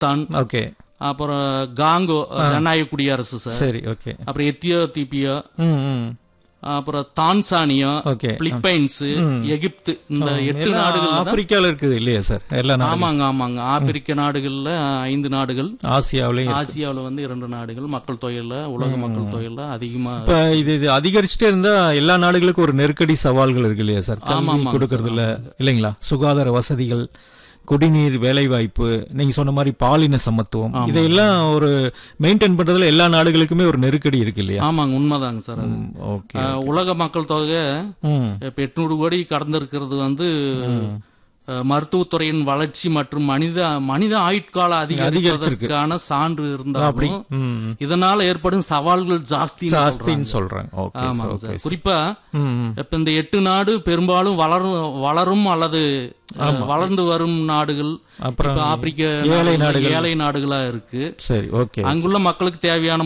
Afghanistan okay அப்புறம் Congo ஜனநாயக குடியரசு சார் சரி ஓகே அப்புறம் எத்தியோபியா ம் ம் அப்புறம் தான்சானியா ஓகே பிலிப்பைன்ஸ் எகிப்து இந்த எட்டு எல்லாம் நாடுகள் ஆப்பிரிக்கால இருக்குது இல்லையா சார் எல்லா நாடும் ஆமாங்க ஆமாங்க ஆப்பிரிக்க நாடுகள்ல ஐந்து நாடுகள் ஆசியாவிலையும் ஆசியாவுல வந்து இரண்டு நாடுகள் மக்கள் தொகையில உலக மக்கள் தொகையில அதிகமா இப்ப இது இது அதிகரிச்சுட்டே இருந்தா எல்லா நாடுகளுக்கும் ஒரு நெருக்கடி சவால்கள் இருக்கு இல்லையா சார் ஆமா, கல்வி ஆமாங்க கொடுக்கறதுல இல்லைங்களா சுகாதார வசதிகள் குடிநீர் வேலைவாய்ப்பு நீங்க சொன்ன மாதிரி பாலின சமத்துவம் இதையெல்லாம் ஒரு மெயின்டைன் பண்றதுல எல்லா நாடுகளுக்குமே ஒரு நெருக்கடி இருக்கு இல்லையா ஆமாங்க உண்மைதாங்க சார் அது ஓகே அஹ், உலக மக்கள் தொகை ம் இப்ப எட்நூறு கோடி கடந்திருக்கிறது வந்து அஹ், மருத்துவத்துறையின் வளர்ச்சி மற்றும் மனித மனித ஆயுட்கால அதிகரிப்பதற்கான சான்று இருந்தாலும் ம் இதனால ஏற்படும் சவால்கள் ஜாஸ்தி ஜாஸ்தின்னு சொல்றேன் ஓகே ஆமாங்க ஓகே சார் குறிப்பா ம் ம். இப்ப இந்த எட்டு நாடு பெரும்பாலும் வளரும் வளரும் அல்லது அஹ், வளர்ந்து வரும் நாடுகள் அப்புறம் இப்ப ஆப்பிரிக்க ஏழை நாடுகள், ஏழை நாடுகளா இருக்கு சரி ஓகே அங்குள்ள மக்களுக்கு தேவையான